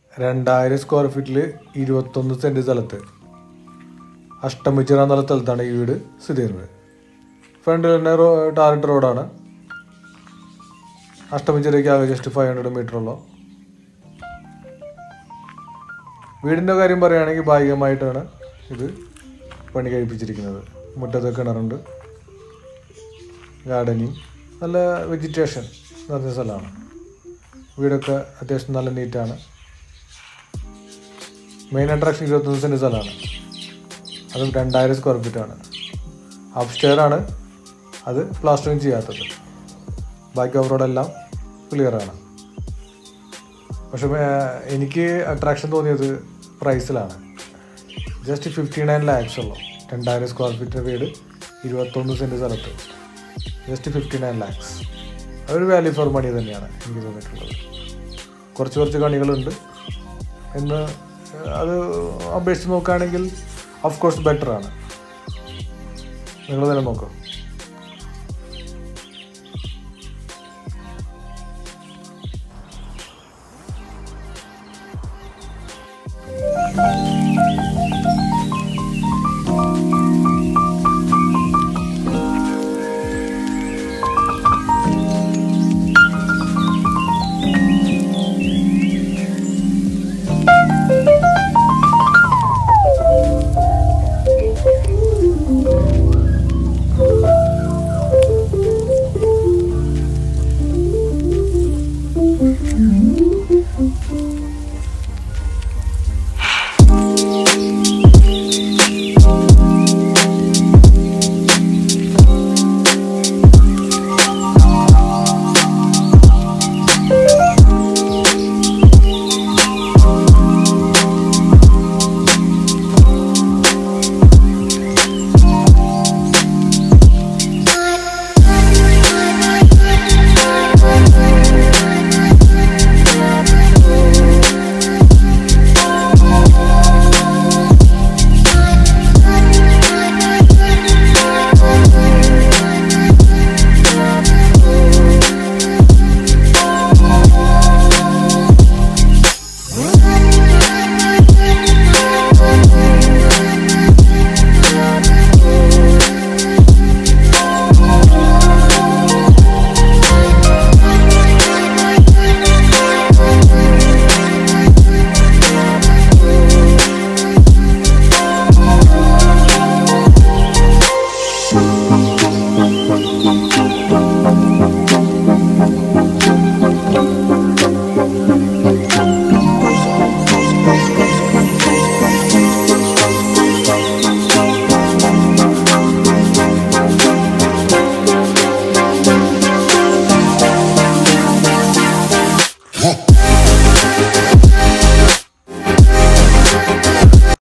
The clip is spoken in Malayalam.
രണ്ടായിരം സ്ക്വയർ ഫീറ്റിൽ ഇരുപത്തൊന്ന് സെൻറ്റ് സ്ഥലത്ത് അഷ്ടമിച്ചിറ എന്നുള്ള സ്ഥലത്താണ് ഈ വീട് സ്ഥിതി ചെയ്യുന്നത് ഫ്രണ്ടിൽ തന്നെ റോ ടാറിട്ട് റോഡാണ് അഷ്ടമിച്ചിറയ്ക്ക് ആകെ ജസ്റ്റ് ഫൈവ് ഹൺഡ്രഡ് മീറ്ററുള്ളൂ വീടിൻ്റെ കാര്യം പറയുകയാണെങ്കിൽ ഭാഗികമായിട്ടാണ് ഇത് പണി കഴിപ്പിച്ചിരിക്കുന്നത് മുറ്റത്ത് കിണറുണ്ട് ഗാർഡനിങ് നല്ല വെജിറ്റേഷൻ നിറഞ്ഞ സ്ഥലമാണ് വീടൊക്കെ അത്യാവശ്യം നല്ല നീറ്റാണ് മെയിൻ അട്രാക്ഷൻ ഇരുപത്തൊന്ന് സെൻറ്റ് സ്ഥലമാണ് അതും രണ്ടായിരം സ്ക്വയർ ഫീറ്റാണ് അപ് സ്റ്റെയർ ആണ് അത് പ്ലാസ്റ്ററിങ് ചെയ്യാത്തത് ബാക്കി ഓവറോടെല്ലാം ക്ലിയറാണ് പക്ഷെ ഏർ, എനിക്ക് അട്രാക്ഷൻ തോന്നിയത് പ്രൈസിലാണ് ജസ്റ്റ് ഫിഫ്റ്റി നയൻ ലാക്സ് ഉള്ളൂ രണ്ടായിരം സ്ക്വയർ ഫീറ്റ് വീട് ഇരുപത്തൊന്ന് സെൻറ്റ് സ്ഥലത്ത് ജസ്റ്റ് ഫിഫ്റ്റി നയൻ ലാക്സ് അതൊരു വാല്യൂ ഫോർ മണി തന്നെയാണ് എനിക്ക് തോന്നിയിട്ടുള്ളത് കുറച്ച് കുറച്ച് കണികളുണ്ട് എന്ന് അത് അപേക്ഷിച്ച് നോക്കുകയാണെങ്കിൽ ഓഫ് കോഴ്സ് ബെറ്റർ ആണ് നിങ്ങൾ തന്നെ നോക്കൂ